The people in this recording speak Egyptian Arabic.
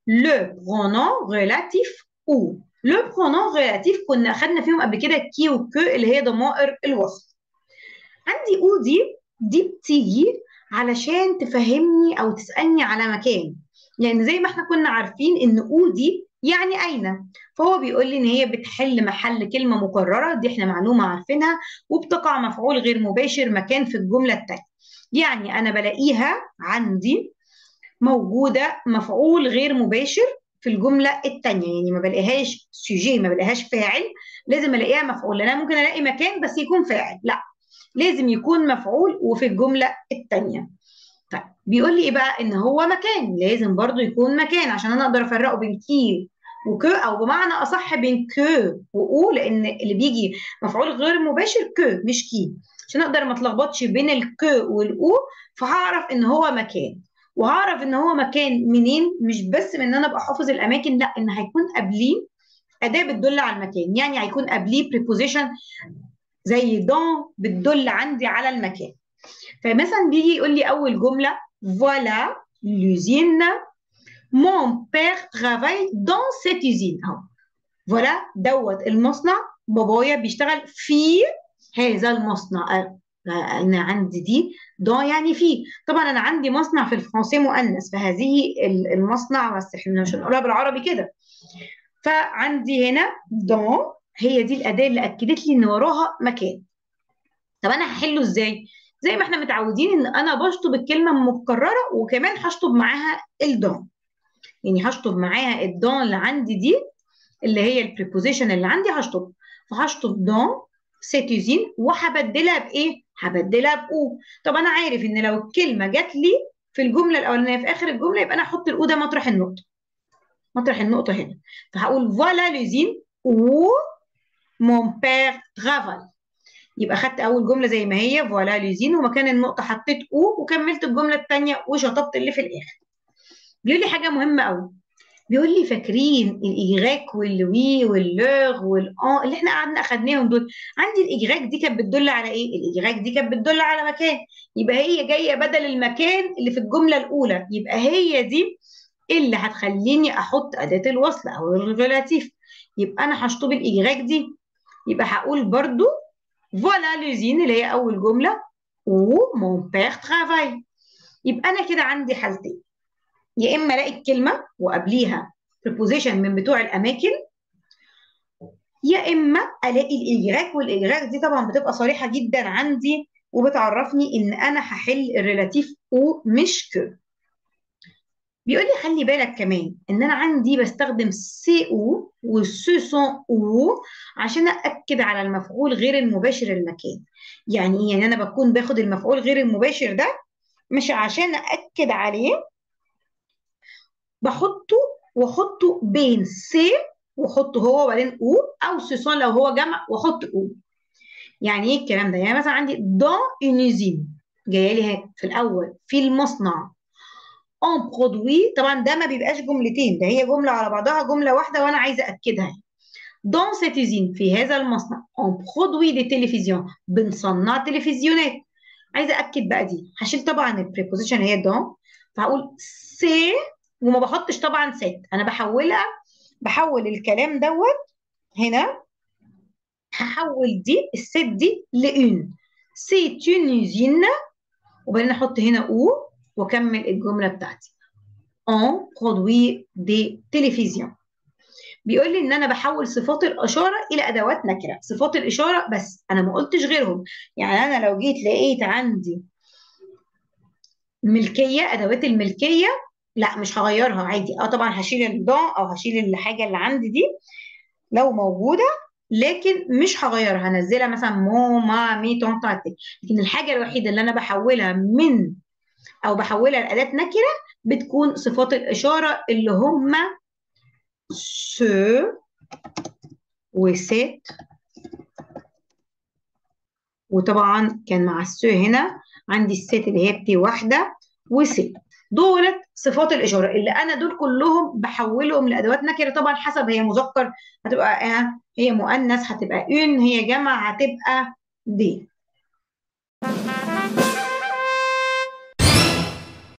le pronom relatif ou le pronom relatif كنا أخدنا فيهم قبل كده كي وكو اللي هي ضمائر الوصف عندي او دي دي بتيجي علشان تفهمني او تسالني على مكان يعني زي ما احنا كنا عارفين ان او دي يعني اين فهو بيقول لي ان هي بتحل محل كلمه مكرره دي احنا معلومه عارفينها وبتقع مفعول غير مباشر مكان في الجمله الثانيه يعني انا بلاقيها عندي موجوده مفعول غير مباشر في الجمله الثانيه يعني ما بلاقيهاش سوجي ما بلاقيهاش فاعل لازم الاقيها مفعول لان انا ممكن الاقي مكان بس يكون فاعل لا لازم يكون مفعول وفي الجملة التانية طيب بيقول لي ايه بقى ان هو مكان لازم برضو يكون مكان عشان انا اقدر افرقه بين كي وكو او بمعنى اصح بين كو واو لان اللي بيجي مفعول غير مباشر كو مش كي عشان اقدر ما اتلخبطش بين الكو والاو فهعرف ان هو مكان وهعرف ان هو مكان منين مش بس من ان انا ابقى حافظ الاماكن لا ان هيكون قبليه اداه بتدل على المكان يعني هيكون قبليه preposition زي دون بتدل عندي على المكان فمثلا بيجي يقول لي اول جمله فوالا l'usine mon père travaille dans cette usine اهو فوالا دوت المصنع بابايا بيشتغل في هذا المصنع انا عندي دي دون يعني في طبعا انا عندي مصنع في الفرنسي مؤنث فهذه المصنع بس احنا مش هنقولها بالعربي كده فعندي هنا دون هي دي الاداه اللي اكدت لي ان وراها مكان طب انا هحله ازاي زي ما احنا متعودين ان انا بشطب الكلمه مكرره وكمان هشطب معاها الدون يعني هشطب معاها الدون اللي عندي دي اللي هي البريبوزيشن اللي عندي هشطب فهشطب دون سيتوزين وهبدلها بايه هبدلها باو طب انا عارف ان لو الكلمه جات لي في الجمله الاولانيه في اخر الجمله يبقى انا هحط الاو ده مطرح النقطه مطرح النقطه هنا فهقول فوالا لوزين و mon père travaille يبقى خدت اول جمله زي ما هي فوالا لوزين ومكان النقطه حطيت او وكملت الجمله الثانيه وشطبت اللي في الاخر بيقول لي حاجه مهمه قوي بيقول لي فاكرين الايغريك والوي واللوغ والان اللي احنا قعدنا اخدناهم دول عندي الايغريك دي كانت بتدل على ايه الايغريك دي كانت بتدل على مكان يبقى هي جايه بدل المكان اللي في الجمله الاولى يبقى هي دي اللي هتخليني احط اداه الوصل او الريلاتيف يبقى انا هشطب الايغريك دي يبقى هقول برضو فوالا لوزين اللي هي اول جمله و مون بير ترافاي يبقى انا كده عندي حالتين يا اما الاقي الكلمه وقبليها preposition من بتوع الاماكن يا اما الاقي الاجراك والاجراك دي طبعا بتبقى صريحه جدا عندي وبتعرفني ان انا هحل الريلاتيف او مش كو بيقول لي خلي بالك كمان ان انا عندي بستخدم سي او وسو سون او عشان ااكد على المفعول غير المباشر المكان يعني ايه يعني انا بكون باخد المفعول غير المباشر ده مش عشان ااكد عليه بحطه واحطه بين سي واحطه هو وبعدين او او سوسون لو هو جمع واحط او يعني ايه الكلام ده يعني مثلا عندي دون اونيزين جايه لي في الاول في المصنع اون برودوي طبعا ده ما بيبقاش جملتين ده هي جمله على بعضها جمله واحده وانا عايزه اكدها دون سيت يوزين في هذا المصنع اون برودوي دي تلفزيون بنصنع تلفزيونات عايزه اكد بقى دي هشيل طبعا البريبوزيشن هي دون فهقول سي وما بحطش طبعا سيت انا بحولها بحول الكلام دوت هنا هحول دي الست دي لأون سي اون يوزين وبعدين احط هنا او واكمل الجمله بتاعتي اون برودوي دي تلفزيون بيقول لي ان انا بحول صفات الاشاره الى ادوات نكره صفات الاشاره بس انا ما قلتش غيرهم يعني انا لو جيت لقيت عندي ملكيه ادوات الملكيه لا مش هغيرها عادي اه طبعا هشيل الدون او هشيل الحاجه اللي عندي دي لو موجوده لكن مش هغيرها هنزلها مثلا مو ما مي تون تاتي لكن الحاجه الوحيده اللي انا بحولها من او بحولها لاداه نكره بتكون صفات الاشاره اللي هم سو وست وطبعا كان مع السو هنا عندي الست اللي هي بتي واحده وست دولت صفات الاشاره اللي انا دول كلهم بحولهم لادوات نكره طبعا حسب هي مذكر هتبقى آه هي مؤنث هتبقى اون هي جمع هتبقى دي